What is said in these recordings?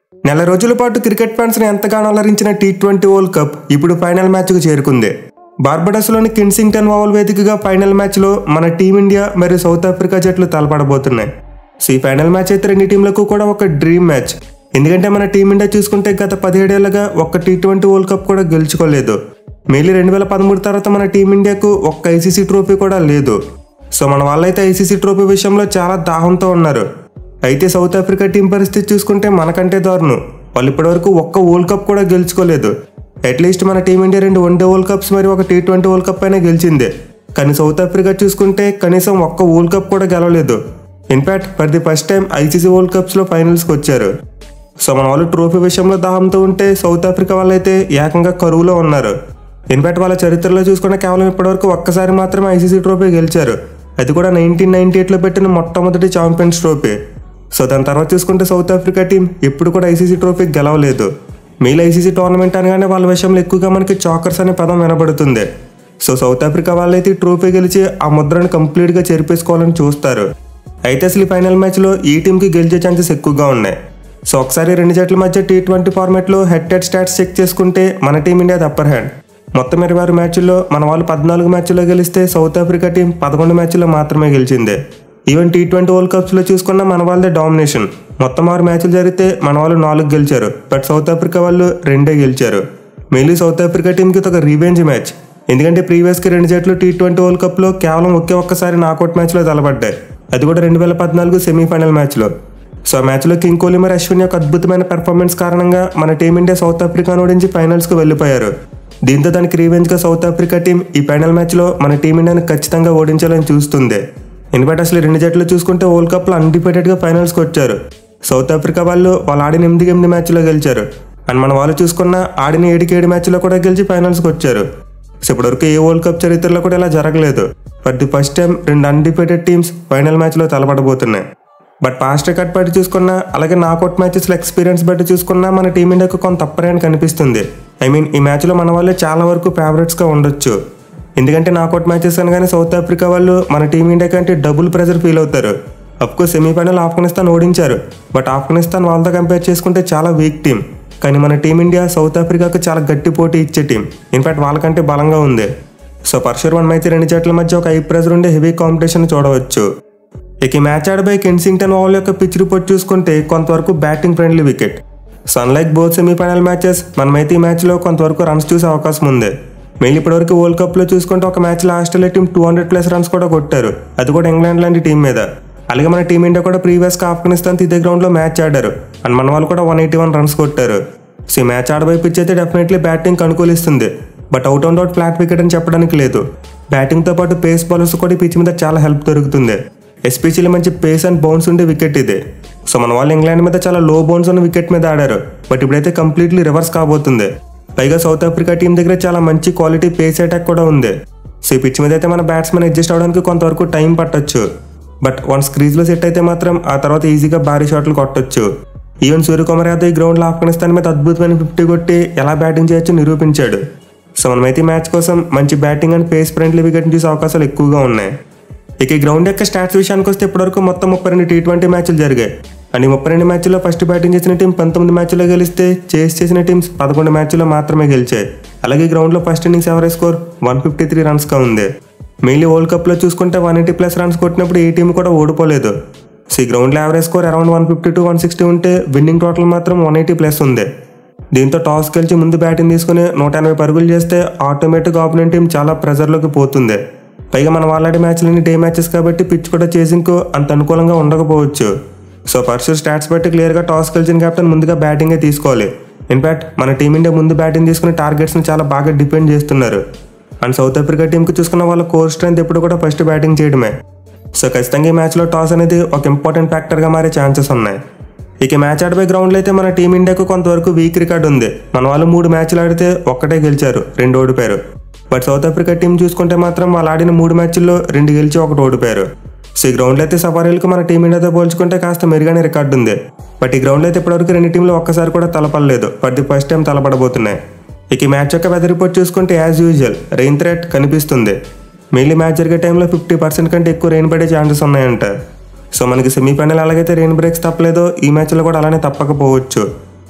నెల రోజుల పాటు క్రికెట్ ఫ్యాన్స్ని ఎంతగానో అలరించిన టీ ట్వంటీ వరల్డ్ కప్ ఇప్పుడు ఫైనల్ మ్యాచ్కు చేరుకుంది బార్బడస్లోని కిన్సింగ్టన్ ఓవల్ వేదికగా ఫైనల్ మ్యాచ్లో మన టీమిండియా మరియు సౌత్ ఆఫ్రికా జట్లు తలపడబోతున్నాయి సో ఈ ఫైనల్ మ్యాచ్ అయితే రెండు టీంలకు కూడా ఒక డ్రీమ్ మ్యాచ్ ఎందుకంటే మన టీమిండియా చూసుకుంటే గత పదిహేడేళ్లుగా ఒక్క టీ ట్వంటీ వరల్డ్ కప్ కూడా గెలుచుకోలేదు మేలీ రెండు వేల పదమూడు తర్వాత మన టీమిండియాకు ఒక్క ఐసీసీ ట్రోఫీ కూడా లేదు సో మన వాళ్ళైతే ఐసీసీ ట్రోఫీ విషయంలో చాలా దాహంతో ఉన్నారు అయితే సౌత్ ఆఫ్రికా టీం పరిస్థితి చూసుకుంటే మనకంటే దారుణం వాళ్ళు ఇప్పటివరకు ఒక్క వరల్డ్ కప్ కూడా గెలుచుకోలేదు అట్లీస్ట్ మన టీమిండియా రెండు వన్డే వరల్డ్ కప్స్ మరియు ఒక టీ ట్వంటీ వరల్డ్ కప్ అయినా గెలిచిందే కానీ సౌత్ ఆఫ్రికా చూసుకుంటే కనీసం ఒక్క వరల్డ్ కప్ కూడా గెలవలేదు in fact for the first time ICC world కప్స్లో ఫైనల్స్కి వచ్చారు సో మన వాళ్ళు ట్రోఫీ విషయంలో దాహంతో ఉంటే సౌత్ ఆఫ్రికా వాళ్ళైతే ఏకంగా కరువులో ఉన్నారు ఇన్ఫాక్ట్ వాళ్ళ చరిత్రలో చూసుకుంటే కేవలం ఇప్పటివరకు ఒక్కసారి మాత్రమే ఐసీసీ ట్రోఫీ గెలిచారు అది కూడా నైన్టీన్ నైన్టీ ఎయిట్లో పెట్టిన మొట్టమొదటి ఛాంపియన్స్ ట్రోఫీ సో దాని తర్వాత చూసుకుంటే సౌత్ ఆఫ్రికా టీం ఎప్పుడు కూడా ఐసీసీ ట్రోఫీ గెలవలేదు మీలో ఐసీసీ టోర్నమెంట్ అనగానే వాళ్ళ విషయంలో ఎక్కువగా మనకి చాకర్స్ అనే పదం వినబడుతుంది సో సౌత్ ఆఫ్రికా వాళ్ళైతే ఈ ట్రోఫీ గెలిచి ఆ ముద్రను కంప్లీట్గా చెరిపేసుకోవాలని చూస్తారు అయితే అసలు ఈ ఫైనల్ మ్యాచ్లో ఈ టీంకి గెలిచే ఛాన్సెస్ ఎక్కువగా ఉన్నాయి సో ఒకసారి రెండు జట్ల మధ్య టీ ట్వంటీ ఫార్మాట్లో హెడ్ హెడ్ స్టాట్స్ చెక్ చేసుకుంటే మన టీమిండియా అప్పర్ హ్యాండ్ మొత్తం ఇరవై ఆరు మ్యాచ్ల్లో మన వాళ్ళు పద్నాలుగు మ్యాచ్ల్లో గెలిస్తే సౌత్ ఆఫ్రికా టీం పదకొండు మ్యాచ్ల్లో మాత్రమే గెలిచిందే ఈవెన్ టీ ట్వంటీ వరల్డ్ కప్స్లో చూసుకున్న మన వాళ్ళదే డామినేషన్ మొత్తం ఆరు మ్యాచ్లు జరిగితే మన వాళ్ళు నాలుగు గెలిచారు బట్ సౌత్ ఆఫ్రికా వాళ్ళు రెండే గెలిచారు మెయిన్లీ సౌత్ ఆఫ్రికా టీంకి ఇది ఒక రివెంజ్ మ్యాచ్ ఎందుకంటే ప్రీవియస్కి రెండు జట్లు టీ ట్వంటీ వరల్డ్ కప్లో కేవలం ఒకే ఒక్కసారి నాకౌట్ మ్యాచ్లో తలపడ్డాయి అది కూడా రెండు వేల పద్నాలుగు సెమీఫైనల్ మ్యాచ్లో సో ఆ మ్యాచ్లో కింగ్ కోహ్లీ మరి అశ్విన్ యొక్క అద్భుతమైన పెర్ఫార్మెన్స్ కారణంగా మన టీమిండియా సౌత్ ఆఫ్రికా ఓడించి ఫైనల్స్కి వెళ్ళిపోయారు దీంతో దానికి రీవెంజ్గా సౌత్ ఆఫ్రికా టీం ఈ ఫైనల్ మ్యాచ్లో మన టీమిండియాను ఖచ్చితంగా ఓడించాలని చూస్తుంది ఇన్ఫాక్ట్ అసలు ఈ రెండు జట్లు చూసుకుంటే వరల్డ్ కప్లో అన్డిపేటెడ్గా ఫైనల్స్కి వచ్చారు సౌత్ ఆఫ్రికా వాళ్ళు వాళ్ళు ఆడిన ఎనిమిది ఎనిమిది మ్యాచ్లో గెలిచారు అండ్ మన వాళ్ళు చూసుకున్న ఆడిన ఏడుకి ఏడు మ్యాచ్లో కూడా గెలిచి ఫైనల్స్కి వచ్చారు సో ఇప్పటివరకు ఏ వరల్డ్ కప్ చరిత్రలో కూడా ఇలా జరగలేదు ఫర్ ది ఫస్ట్ టైం రెండు అన్డిపేటెడ్ టీమ్స్ ఫైనల్ మ్యాచ్లో తలపడబోతున్నాయి బట్ పాస్ట్ రికార్డ్ బట్టి చూసుకున్నా అలాగే నాకౌట్ మ్యాచెస్లో ఎక్స్పీరియన్స్ బట్టి చూసుకున్నా మన టీమిండియాకు కొంత అప్పరేని కనిపిస్తుంది ఐ మీన్ ఈ మ్యాచ్లో మన వాళ్ళే చాలా వరకు ఫేవరెట్స్గా ఉండొచ్చు ఎందుకంటే నాకౌట్ మ్యాచెస్ అనగానే సౌత్ ఆఫ్రికా వాళ్ళు మన టీమిండియా కంటే డబుల్ ప్రెజర్ ఫీల్ అవుతారు అఫ్కోర్స్ సెమీఫైనల్ ఆఫ్ఘనిస్తాన్ ఓడించారు బట్ ఆఫ్ఘనిస్తాన్ వాళ్ళతో కంపేర్ చేసుకుంటే చాలా వీక్ టీం కానీ మన టీమిండియా సౌత్ ఆఫ్రికాకు చాలా గట్టి పోటీ ఇచ్చే టీం ఇన్ఫాక్ట్ వాళ్ళకంటే బలంగా ఉంది సో పర్షర్ వన్ అయితే రెండు జట్ల మధ్య ఒక హై ప్రెజర్ ఉండే హెవీ కాంపిటీషన్ చూడవచ్చు ఇక ఈ మ్యాచ్ ఆడబోయే కెన్సింగ్టన్ ఓవల్ యొక్క పిచ్ రిపోర్ట్ చూసుకుంటే కొంతవరకు batting friendly wicket so unlike both semifinal matches మనమైతే ఈ మ్యాచ్లో కొంతవరకు రన్స్ చూసే అవకాశం ఉంది మెయిన్ ఇప్పటివరకు వరల్డ్ కప్లో చూసుకుంటే ఒక మ్యాచ్లో Australia team two hundred plus runs కూడా కొట్టారు అది కూడా ఇంగ్లాండ్ లాంటి టీం మీద అలాగే మన టీమిండియా కూడా ప్రీవియస్గా ఆఫ్ఘనిస్తాన్ ఇదే గ్రౌండ్లో మ్యాచ్ ఆడారు అండ్ మన వాళ్ళు కూడా వన్ ఎయిటీ వన్ రన్స్ కొట్టారు సో ఈ మ్యాచ్ ఆడబోయే పిచ్ అయితే డెఫినెట్లీ బ్యాటింగ్ అనుకూలిస్తుంది but out and out flat wicket అని చెప్పడానికి లేదు బ్యాటింగ్తో పాటు పేస్ బౌలర్స్ కూడా ఈ పిచ్ మీద చాలా హెల్ప్ దొరుకుతుంది ఎస్పెషల్లీ మంచి పేస్ అండ్ బౌన్స్ ఉండే వికెట్ ఇది సో మన వాళ్ళు ఇంగ్లాండ్ మీద చాలా లో బౌన్స్ ఉన్న వికెట్ మీద ఆడారు బట్ ఇప్పుడైతే కంప్లీట్లీ రివర్స్ కాబోతుంది పైగా సౌత్ ఆఫ్రికా టీం దగ్గర చాలా మంచి క్వాలిటీ పేస్ అటాక్ కూడా ఉంది సో ఈ పిచ్ మీద అయితే మన బ్యాట్స్మెన్ అడ్జస్ట్ అవడానికి కొంతవరకు టైం పట్టొచ్చు బట్ వన్స్ క్రీజ్లో సెట్ అయితే మాత్రం ఆ తర్వాత ఈజీగా భారీ షాట్లు కొట్టొచ్చు ఈవెన్ సూర్యకుమార్ యాదవ్ ఈ గ్రౌండ్లో ఆఫ్ఘనిస్తాన్ మీద అద్భుతమైన ఫిఫ్టీ కొట్టి ఎలా బ్యాటింగ్ చేయొచ్చు నిరూపించాడు సో మనమైతే ఈ మ్యాచ్ కోసం మంచి batting and pace friendly wicket చూసే అవకాశాలు ఎక్కువగా ఉన్నాయి ఇక ఈ గ్రౌండ్ యొక్క స్టాట్స్ విషయానికి వస్తే ఇప్పటివరకు మొత్తం ముప్పై రెండు టీ ట్వంటీ మ్యాచ్లు జరిగాయి అండ్ ఈ ముప్పై రెండు మ్యాచ్ల్లో ఫస్ట్ బ్యాటింగ్ చేసిన టీం పంతొమ్మిది మ్యాచ్లో గెలిస్తే చేస్ చేసిన టీమ్స్ పదకొండు మ్యాచ్ల్లో మాత్రమే గెలిచాయి అలాగే ఈ గ్రౌండ్లో first innings average score one fifty three రన్స్గా ఉంది మెయిన్లీ వరల్డ్ కప్లో చూసుకుంటే వన్ ఎయిటీ ప్లస్ రన్స్ కొట్టినప్పుడు ఏ టీం కూడా ఓడిపోలేదు సో ఈ గ్రౌండ్లో average score around one fifty to one sixty ఉంటే విన్నింగ్ టోటల్ మాత్రం వన్ ఎయిటీ ప్లస్ ఉంది దీంతో టాస్ గెలిచి ముందు బ్యాటింగ్ తీసుకుని నూట ఎనభై పరుగులు చేస్తే ఆటోమేటిక్ ఆపోనెంట్ టీం చాలా ప్రెజర్లోకి పోతుంది పైగా మన వాళ్ళాడే మ్యాచ్లన్నీ డే మ్యాచెస్ కాబట్టి పిచ్ కూడా చేసింగ్కు అంత అనుకూలంగా ఉండకపోవచ్చు సో పర్సు స్టాట్స్ బట్టి క్లియర్గా టాస్ గెలిచిన కెప్టెన్ ముందుగా బ్యాటింగే తీసుకోవాలి ఇన్ఫాక్ట్ మన టీమిండియా ముందు బ్యాటింగ్ తీసుకుని టార్గెట్స్ని చాలా బాగా డిపెండ్ చేస్తున్నారు అండ్ సౌత్ ఆఫ్రికా టీంకి చూసుకున్న వాళ్ళ కోర్ స్ట్రెంత్ ఎప్పుడు కూడా ఫస్ట్ బ్యాటింగ్ చేయడమే సో ఖచ్చితంగా ఈ మ్యాచ్లో టాస్ అనేది ఒక ఇంపార్టెంట్ ఫ్యాక్టర్గా మారే ఛాన్సెస్ ఉన్నాయి ఇక మ్యాచ్ ఆడిపోయే గ్రౌండ్లో అయితే మన టీమిండియాకు కొంతవరకు వీక్ రికార్డ్ ఉంది మన వాళ్ళు మూడు మ్యాచ్లు ఆడితే ఒక్కటే గెలిచారు రెండు ఓడిపోయారు బట్ సౌత్ ఆఫ్రికా టీం చూసుకుంటే మాత్రం వాళ్ళు ఆడిన మూడు మ్యాచ్ల్లో రెండు గెలిచి ఒకటి ఓడిపోయారు సో ఈ గ్రౌండ్లో అయితే సఫారీలకు మన టీమిండియాతో పోల్చుకుంటే కాస్త మెరుగైన రికార్డు ఉంది బట్ ఈ గ్రౌండ్లో అయితే ఇప్పటివరకు రెండు టీంలు ఒక్కసారి కూడా తలపడలేదు బట్ ది ఫస్ట్ టైం తలపడబోతున్నాయి ఇక ఈ మ్యాచ్ యొక్క వెదర్ రిపోర్ట్ చూసుకుంటే యాజ్ యూజువల్ రెయిన్ థ్రెట్ కనిపిస్తుంది మెయిన్లీ మ్యాచ్ జరిగే టైంలో ఫిఫ్టీ పర్సెంట్ కంటే ఎక్కువ రెయిన్ పడే ఛాన్సెస్ ఉన్నాయంట సో మనకి సెమీఫైనల్ అలాగైతే రెయిన్ బ్రేక్స్ తప్పలేదో ఈ మ్యాచ్లో కూడా అలానే తప్పకపోవచ్చు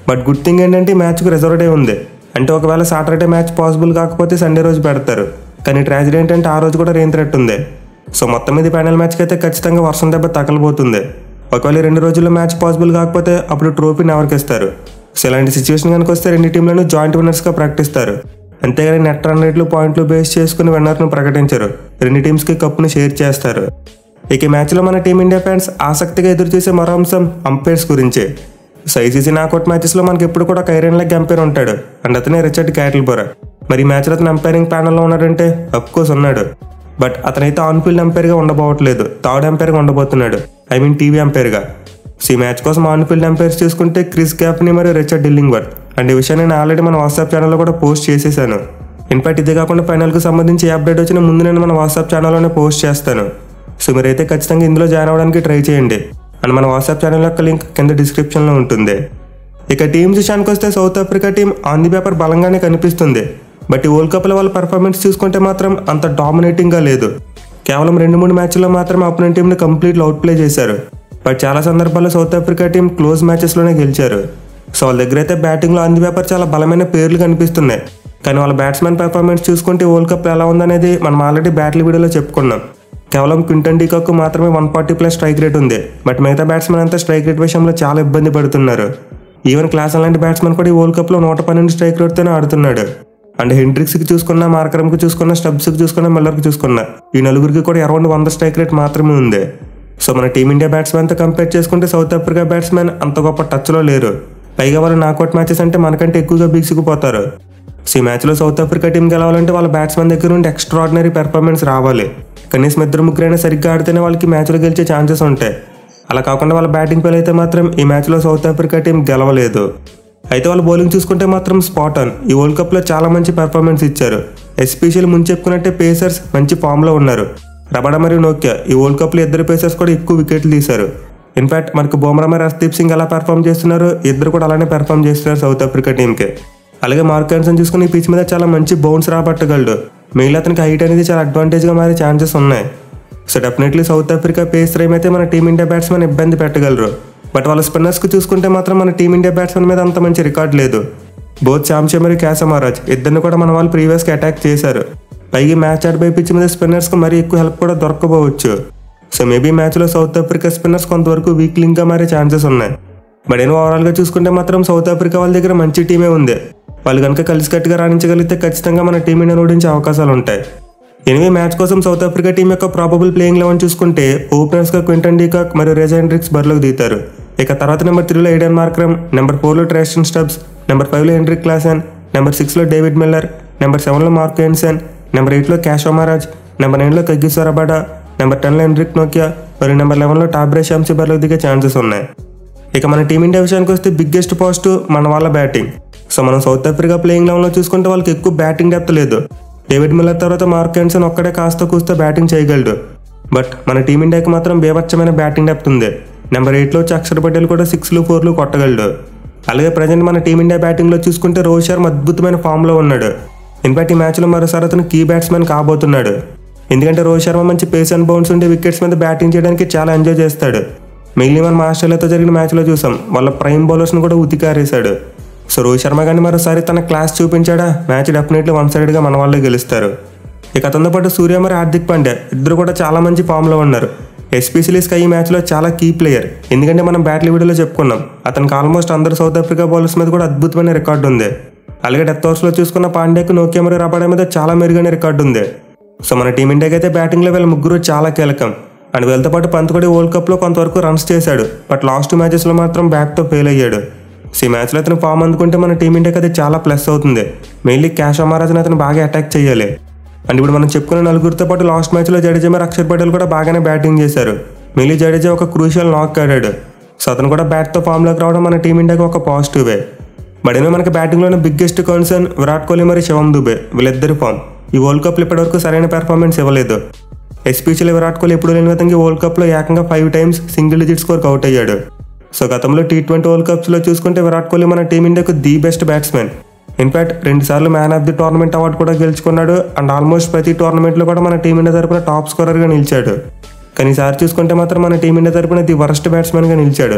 బట్ గుడ్ థింగ్ ఏంటంటే ఈ మ్యాచ్కి రిజర్వ్ డే ఉంది అంటే ఒకవేళ సాటర్డే మ్యాచ్ పాసిబుల్ కాకపోతే సండే రోజు పెడతారు కానీ ట్రాజడీ ఏంటంటే ఆ రోజు కూడా రెయిన్ థ్రెట్ ఉంది సో మొత్తం మీద ఫైనల్ మ్యాచ్కి అయితే ఖచ్చితంగా వర్షం దెబ్బ తగలబోతుంది ఒకవేళ ఈ రెండు రోజుల్లో మ్యాచ్ పాసిబుల్ కాకపోతే అప్పుడు ట్రోఫీని ఎవరికి ఇస్తారు సో ఇలాంటి సిచ్యువేషన్ కనుక వస్తే రెండు టీంలను జాయింట్ విన్నర్స్గా ప్రకటిస్తారు అంతేగాని నెట్ రన్ రేట్లు పాయింట్లు బేస్ చేసుకుని విన్నర్ను ప్రకటించరు రెండు టీమ్స్కి కప్పును షేర్ చేస్తారు ఇక ఈ మ్యాచ్లో మన టీమిండియా ఫ్యాన్స్ ఆసక్తిగా ఎదురు చూసే మరో అంశం అంపైర్స్ గురించి సో ఐసీసీ నాకౌట్ మ్యాచెస్లో మనకి ఎప్పుడు కూడా కైరన్ లెగ్ అంపైర్ ఉంటాడు అండ్ అతనే రిచర్డ్ క్యాటిల్బోరా మరి ఈ మ్యాచ్లో అతను అంపైరింగ్ ప్యానల్లో ఉన్నాడంటే కోర్స్ ఉన్నాడు బట్ అతనైతే ఆన్ ఫీల్డ్ అంపైర్గా ఉండబోవట్లేదు థర్డ్ అంపైర్గా ఉండబోతున్నాడు ఐ మీన్ టీవీ అంపైర్గా సో ఈ మ్యాచ్ కోసం ఆన్ ఫీల్డ్ అంపైర్స్ చూసుకుంటే క్రిస్ గ్యాప్ని మరియు రిచర్డ్ డిల్లింగ్వర్త్ అండ్ ఈ విషయాన్ని నేను ఆల్రెడీ మన వాట్సాప్ ఛానల్లో కూడా పోస్ట్ చేసేసాను ఇన్ఫాక్ట్ ఇదే కాకుండా ఫైనల్కి సంబంధించి ఏ అప్డేట్ వచ్చినా ముందు నేను మన వాట్సాప్ ఛానల్లోనే పోస్ట్ చేస్తాను సో మీరైతే ఖచ్చితంగా ఇందులో జాయిన్ అవ్వడానికి ట్రై చేయండి అండ్ మన వాట్సాప్ ఛానల్ యొక్క లింక్ కింద డిస్క్రిప్షన్లో ఉంటుంది ఇక టీమ్స్ విషయానికి వస్తే South Africa team on the paper బలంగానే కనిపిస్తుంది బట్ ఈ వరల్డ్ కప్లో వాళ్ళ పర్ఫార్మెన్స్ చూసుకుంటే మాత్రం అంత డామినేటింగ్గా లేదు కేవలం రెండు మూడు మ్యాచ్ల్లో మాత్రమే అపోనెంట్ టీంని కంప్లీట్ అవుట్ ప్లే చేశారు బట్ చాలా సందర్భాల్లో సౌత్ ఆఫ్రికా టీం క్లోజ్ మ్యాచెస్లోనే గెలిచారు సో వాళ్ళ దగ్గర అయితే బ్యాటింగ్లో ఆన్ ది పేపర్ చాలా బలమైన పేర్లు కనిపిస్తున్నాయి కానీ వాళ్ళ బ్యాట్స్మెన్ పర్ఫార్మెన్స్ చూసుకుంటే వరల్డ్ కప్ ఎలా ఉందనేది మనం ఆల్రెడీ బ్యాటిల్ వీడియోలో చెప్పుకున్నాం కేవలం క్వింటన్ డీకాక్ మాత్రమే one forty plus strike rate ఉంది బట్ మిగతా బ్యాట్స్మెన్ అంతా స్ట్రైక్ రేట్ విషయంలో చాలా ఇబ్బంది పడుతున్నారు ఈవెన్ క్లాస్ లాంటి బ్యాట్స్మెన్ కూడా ఈ వరల్డ్ కప్లో నూట పన్నెండు స్ట్రైక్ రేట్తోనే ఆడుతున్నాడు అండ్ హెండ్రిక్స్కి చూసుకున్న మార్కరంకి చూసుకున్న స్టబ్స్కి చూసుకున్న మిల్లర్కి చూసుకున్న ఈ నలుగురికి కూడా అరౌండ్ వంద స్ట్రైక్ రేట్ మాత్రమే ఉంది సో మన టీమిండియా బ్యాట్స్మెన్తో కంపేర్ చేసుకుంటే సౌత్ ఆఫ్రికా బ్యాట్స్మెన్ అంత గొప్ప టచ్లో లేరు పైగా వాళ్ళు నాకౌట్ మ్యాచెస్ అంటే మనకంటే ఎక్కువగా బీసుకుపోతారు సో ఈ మ్యాచ్లో సౌత్ ఆఫ్రికా టీం గెలవాలంటే వాళ్ళ బ్యాట్స్మెన్ దగ్గర నుండి ఎక్స్ట్రాడినరీ పెర్ఫార్మెన్స్ రావాలి కనీసం ఇద్దరు ముగ్గురైనా సరిగ్గా ఆడితేనే వాళ్ళకి మ్యాచ్లో గెలిచే ఛాన్సెస్ ఉంటాయి అలా కాకుండా వాళ్ళ బ్యాటింగ్ పేలు అయితే మాత్రం ఈ మ్యాచ్లో సౌత్ ఆఫ్రికా టీం గెలవలేదు అయితే వాళ్ళ బౌలింగ్ చూసుకుంటే మాత్రం స్పాట్ ఆన్ ఈ వరల్డ్ కప్లో చాలా మంచి పెర్ఫార్మెన్స్ ఇచ్చారు ఎస్పెషల్ ముందు చెప్పుకున్నట్టే పేసర్స్ మంచి ఫామ్లో ఉన్నారు రబడ మరియు నోక్యా ఈ వరల్డ్ కప్లో ఇద్దరు పేసర్స్ కూడా ఎక్కువ వికెట్లు తీశారు ఇన్ఫాక్ట్ మనకు బుమ్రా మరియు హర్దీప్ సింగ్ ఎలా పెర్ఫామ్ చేస్తున్నారు ఇద్దరు కూడా అలానే పెర్ఫామ్ చేస్తున్నారు సౌత్ ఆఫ్రికా టీంకి అలాగే మార్క్ ఆన్సన్ చూసుకుని ఈ పిచ్ మీద చాలా మంచి బౌన్స్ రాబట్టగలడు మిగిలిన అతనికి హైట్ అనేది చాలా అడ్వాంటేజ్గా మారే ఛాన్సెస్ ఉన్నాయి so definitely South Africa pace రైమ్ అయితే మన టీమిండియా బ్యాట్స్మెన్ ఇబ్బంది పెట్టగలరు బట్ వాళ్ళ స్పిన్నర్స్కి చూసుకుంటే మాత్రం మన టీమిండియా బ్యాట్స్మెన్ మీద అంత మంచి రికార్డ్ లేదు బోత్ శాంశే మరియు క్యాస మహారాజ్ ఇద్దరిని కూడా మన వాళ్ళు ప్రీవియస్గా అటాక్ చేశారు పైగా మ్యాచ్ ఆడిపోయి పిచ్ మీద స్పిన్నర్స్కి మరీ ఎక్కువ హెల్ప్ కూడా దొరకబోవచ్చు సో మేబీ మ్యాచ్లో సౌత్ ఆఫ్రికా స్పిన్నర్స్ కొంతవరకు వీక్లింగ్గా మారే ఛాన్సెస్ ఉన్నాయి బట్ నేను ఓవరాల్గా చూసుకుంటే మాత్రం సౌత్ ఆఫ్రికా వాళ్ళ దగ్గర మంచి టీమే ఉంది వాళ్ళు కనుక కలిసికట్టుగా రాణించగలిగితే ఖచ్చితంగా మన టీమిండియాను ఓడించే అవకాశాలు ఉంటాయి ఎనిమిది మ్యాచ్ కోసం సౌత్ ఆఫ్రికా టీం యొక్క ప్రాబబుల్ ప్లేయింగ్ లెవెన్ చూసుకుంటే ఓపెనర్స్గా క్వింటన్ డీకాక్ మరియు రేజా హెండ్రిక్స్ బరిలోకి దిగుతారు ఇక తర్వాత నెంబర్ త్రీలో ఎయిడెన్ మార్క్రమ్ నెంబర్ ఫోర్లో ట్రాస్టన్ స్టబ్స్ నెంబర్ ఫైవ్లో హెండ్రిక్ క్లాసన్ నెంబర్ సిక్స్లో డేవిడ్ మిల్లర్ నెంబర్ సెవెన్లో మార్క్ హెన్సన్ నెంబర్ ఎయిట్లో క్యాష్ మహారాజ్ నెంబర్ నైన్లో కగ్గిసో రబాడా నెంబర్ టెన్లో హెండ్రిక్ నోకియా మరియు నెంబర్ లెవెన్లో టాబ్రే షాంసీ బరిలోకి దిగే ఛాన్సెస్ ఉన్నాయి ఇక మన టీమిండియా విషయానికి వస్తే బిగ్గెస్ట్ పాజిటివ్ మన వాళ్ళ బ్యాటింగ్ సో మనం సౌత్ ఆఫ్రికా ప్లేయింగ్ లెవెన్లో చూసుకుంటే వాళ్ళకి ఎక్కువ బ్యాటింగ్ డెప్త్ లేదు డేవిడ్ మిల్లర్ తర్వాత మార్క్ హెన్సన్ ఒక్కడే కాస్త కూస్త బ్యాటింగ్ చేయగలడు బట్ మన టీమిండియాకి మాత్రం బేభత్సమైన బ్యాటింగ్ డెప్త్ ఉంది నెంబర్ ఎయిట్లో వచ్చి అక్షర్ పటేల్ కూడా సిక్స్లు ఫోర్లు కొట్టగలడు అలాగే ప్రజెంట్ మన టీమిండియా బ్యాటింగ్లో చూసుకుంటే రోహిత్ శర్మ అద్భుతమైన ఫామ్లో ఉన్నాడు ఇన్ఫాక్ట్ ఈ మ్యాచ్లో మరోసారి అతను కీ బ్యాట్స్మెన్ కాబోతున్నాడు ఎందుకంటే రోహిత్ శర్మ మంచి పేస్ అండ్ బౌన్స్ ఉండే వికెట్స్ మీద బ్యాటింగ్ చేయడానికి చాలా ఎంజాయ్ చేస్తాడు మిగిలిన మన ఆస్ట్రేలియాతో జరిగిన మ్యాచ్లో చూసాం వాళ్ళ ప్రైమ్ బౌలర్స్ని కూడా ఉతికారేశాడు సో రోహిత్ శర్మ కానీ మరోసారి తన క్లాస్ చూపించాడా మ్యాచ్ డెఫినెట్లీ వన్ సైడ్గా మన వాళ్ళే గెలుస్తారు ఇక అతనితో పాటు సూర్య మరి హార్దిక్ పాండ్యా ఇద్దరు కూడా చాలా మంచి ఫామ్లో ఉన్నారు ఎస్పెషలీ స్కై ఈ మ్యాచ్లో చాలా కీ ప్లేయర్ ఎందుకంటే మనం బ్యాట్ల వీడియోలో చెప్పుకున్నాం అతనికి ఆల్మోస్ట్ అందరు సౌత్ ఆఫ్రికా బౌలర్స్ మీద కూడా అద్భుతమైన రికార్డు ఉంది అలాగే డెత్ ఓవర్స్లో చూసుకున్న పాండ్యాకు నోకియా మరియు రబాడా మీద చాలా మెరుగైన రికార్డు ఉంది సో మన టీమిండియాకి అయితే బ్యాటింగ్లో వీళ్ళ ముగ్గురు చాలా కీలకం అండ్ వీళ్ళతో పాటు పంత్ కూడా వరల్డ్ కప్లో కొంతవరకు రన్స్ చేశాడు బట్ లాస్ట్ మ్యాచెస్లో మాత్రం బ్యాట్తో ఫెయిల్ అయ్యాడు సో ఈ మ్యాచ్లో అతను ఫామ్ అందుకుంటే మన టీమిండియాకి అది చాలా ప్లస్ అవుతుంది మెయిన్లీ క్యాష్ అమరాజ్ని అతను బాగా అటాక్ చేయాలి అండ్ ఇప్పుడు మనం చెప్పుకున్న నలుగురితో పాటు లాస్ట్ మ్యాచ్లో జడేజా మరి అక్షర్ పటేల్ కూడా బాగానే బ్యాటింగ్ చేశారు మెయిన్లీ జడేజా ఒక క్రూషియల్ నాక్ ఆడాడు సో అతను కూడా బ్యాట్తో ఫామ్లోకి రావడం మన టీమిండియాకి ఒక పాజిటివే బట్ ఏమో మనకి బ్యాటింగ్లోనే బిగ్గెస్ట్ కన్సర్న్ విరాట్ కోహ్లీ మరి శివం దుబే వీళ్ళిద్దరి ఫామ్ ఈ వరల్డ్ కప్లో ఇప్పటివరకు సరైన పెర్ఫార్మెన్స్ ఇవ్వలేదు ఎస్పెషల్లీ విరాట్ కోహ్లీ ఎప్పుడు లేని విధంగా ఈ వరల్డ్ కప్లో ఏకంగా ఫైవ్ టైమ్స్ సింగిల్ డిజిట్ స్కోర్కి అవుట్ అయ్యాడు సో గతంలో టీ ట్వంటీ వరల్డ్ కప్స్లో చూసుకుంటే విరాట్ కోహ్లీ మన టీమిండియాకు ది బెస్ట్ బ్యాట్స్మెన్ ఇన్ఫాక్ట్ రెండు సార్లు man of the tournament award కూడా గెలుచుకున్నాడు అండ్ ఆల్మోస్ట్ ప్రతి టోర్నమెంట్లో కూడా మన టీమిండియా తరపున టాప్ స్కోరర్గా నిలిచాడు కానీ ఈసారి చూసుకుంటే మాత్రం మన టీమిండియా తరపున ది వరస్ట్ బ్యాట్స్మెన్గా నిలిచాడు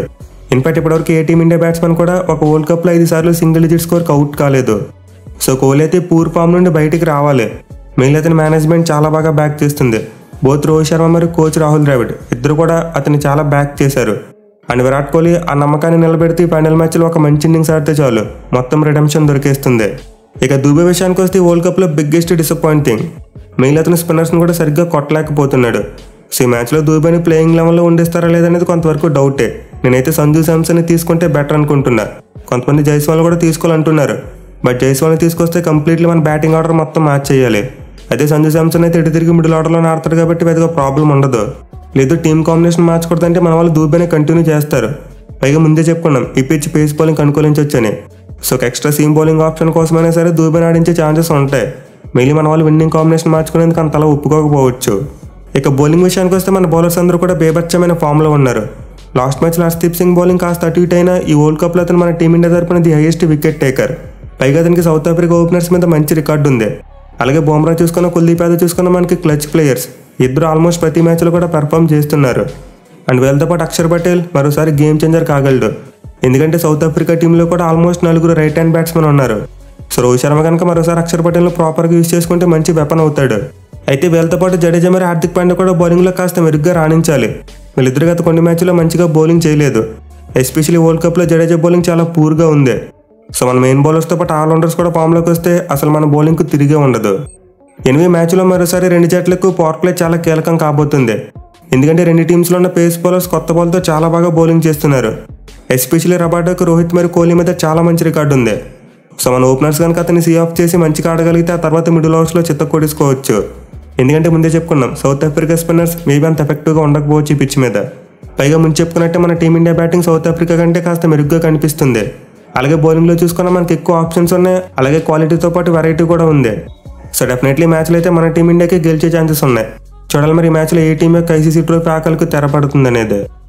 ఇన్ఫాక్ట్ ఇప్పటివరకు ఏ టీమిండియా బ్యాట్స్మెన్ కూడా ఒక వరల్డ్ కప్లో ఐదు సార్లు సింగిల్ డిజిట్ స్కోర్కి అవుట్ కాలేదు సో కోహ్లీ అయితే పూర్ ఫామ్ నుండి బయటికి రావాలి మిగిలిన అతని మేనేజ్మెంట్ చాలా బాగా బ్యాక్ చేస్తుంది బోత్ రోహిత్ శర్మ మరియు కోచ్ రాహుల్ ద్రావిడ్ ఇద్దరు కూడా అతన్ని చాలా బ్యాక్ చేశారు అండ్ విరాట్ కోహ్లీ ఆ నమ్మకాన్ని నిలబెడితే ఫైనల్ మ్యాచ్లో ఒక మంచి ఇన్నింగ్స్ ఆడితే చాలు మొత్తం రిడమ్షన్ దొరికేస్తుంది ఇక దూబే విషయానికి వస్తే వరల్డ్ కప్లో బిగ్గెస్ట్ డిసప్పాయింటింగ్ మిగిలిన అతని స్పిన్నర్స్ని కూడా సరిగ్గా కొట్టలేకపోతున్నాడు సో ఈ మ్యాచ్లో దూబేని ప్లేయింగ్ లెవెల్లో ఉండిస్తారా లేదనేది కొంతవరకు డౌటే నేనైతే సంజు శాంసన్ తీసుకుంటే బెటర్ అనుకుంటున్నా కొంతమంది జైస్వాల్ కూడా తీసుకోవాలంటున్నారు బట్ జైస్వాల్ని తీసుకొస్తే కంప్లీట్లీ మన బ్యాటింగ్ ఆర్డర్ మొత్తం మ్యాచ్ చేయాలి అదే సంజు శాంసన్ అయితే ఇటు తిరిగి మిడిల్ ఆర్డర్లో ఆడతాడు కాబట్టి పెద్దగా ప్రాబ్లం ఉండదు లేదు టీమ్ కాంబినేషన్ మార్చకూడదంటే మన వాళ్ళు దూబేనే కంటిన్యూ చేస్తారు పైగా ముందే చెప్పుకున్నాం ఈ పిచ్ పేస్ బౌలింగ్ అనుకూలించవచ్చని సో ఒక ఎక్స్ట్రా సీమ్ బౌలింగ్ ఆప్షన్ కోసమైనా సరే దూబేని ఆడించే ఛాన్సెస్ ఉంటాయి మిగిలిన మన వాళ్ళు విన్నింగ్ కాంబినేషన్ మార్చుకునేందుకు అంతలా ఒప్పుకోకపోవచ్చు ఇక బౌలింగ్ విషయానికి వస్తే మన బౌలర్స్ అందరూ కూడా బేభత్సమైన ఫామ్లో ఉన్నారు లాస్ట్ మ్యాచ్లో హర్షదీప్ సింగ్ బౌలింగ్ కాస్త అటు ఇటు అయినా ఈ వరల్డ్ కప్లో అతను మన టీమిండియా తరపున ది హైయెస్ట్ వికెట్ టేకర్ పైగా అతనికి సౌత్ ఆఫ్రికా ఓపెనర్స్ మీద మంచి రికార్డు ఉంది అలాగే బుమ్రా చూసుకున్న కుల్దీప్ యాదవ్ చూసుకున్న మనకి క్లచ్ ప్లేయర్స్ ఇద్దరు ఆల్మోస్ట్ ప్రతి మ్యాచ్లో కూడా పెర్ఫామ్ చేస్తున్నారు అండ్ వీళ్ళతో పాటు అక్షర్ పటేల్ మరోసారి గేమ్ చేంజర్ కాగలడు ఎందుకంటే సౌత్ ఆఫ్రికా టీంలో కూడా ఆల్మోస్ట్ నలుగురు రైట్ హ్యాండ్ బ్యాట్స్మెన్ ఉన్నారు సో రోహిత్ శర్మ కనుక మరోసారి అక్షర్ పటేల్ను ప్రాపర్గా యూస్ చేసుకుంటే మంచి వెపన్ అవుతాడు అయితే వీళ్ళతో పాటు జడేజా మరి హార్దిక్ పాండ్యా కూడా బౌలింగ్లో కాస్త మెరుగ్గా రాణించాలి వీళ్ళిద్దరు గత కొన్ని మ్యాచ్లో మంచిగా బౌలింగ్ చేయలేదు ఎస్పెషల్లీ వరల్డ్ కప్లో జడేజా బౌలింగ్ చాలా పూర్గా ఉంది సో మన మెయిన్ బౌలర్స్తో పాటు ఆల్రౌండర్స్ కూడా ఫామ్లోకి వస్తే అసలు మన బౌలింగ్కు తిరిగే ఉండదు ఎనిమిది మ్యాచ్లో మరోసారి రెండు జట్లకు పవర్ ప్లే చాలా కీలకం కాబోతుంది ఎందుకంటే రెండు టీమ్స్లో ఉన్న పేస్ బౌలర్స్ కొత్త బాల్తో చాలా బాగా బౌలింగ్ చేస్తున్నారు ఎస్పెషల్లీ రబాడాకు రోహిత్ మరియు కోహ్లీ మీద చాలా మంచి రికార్డు ఉంది సో మన ఓపెనర్స్ కనుక అతన్ని సీ ఆఫ్ చేసి మంచిగా ఆడగలిగితే ఆ తర్వాత మిడిల్ ఓవర్స్లో చిత్త కొట్టేసుకోవచ్చు ఎందుకంటే ముందే చెప్పుకున్నాం సౌత్ ఆఫ్రికా స్పిన్నర్స్ మేబీ అంత ఎఫెక్టివ్గా ఉండకపోవచ్చు ఈ పిచ్ మీద పైగా ముందు చెప్పుకున్నట్టే మన టీమిండియా బ్యాటింగ్ సౌత్ ఆఫ్రికా కంటే కాస్త మెరుగ్గా కనిపిస్తుంది అలాగే బౌలింగ్లో చూసుకున్న మనకి ఎక్కువ ఆప్షన్స్ ఉన్నాయి అలాగే క్వాలిటీతో పాటు వెరైటీ కూడా ఉంది సో డెఫినెట్లీ మ్యాచ్లో అయితే మన టీమిండియాకి గెలిచే ఛాన్సెస్ ఉన్నాయి చూడాలి మరి ఈ మ్యాచ్లో ఏ టీం యొక్క ఐసీసీ ట్రోఫీ ఆకలికి తెరపడుతుంది అనేది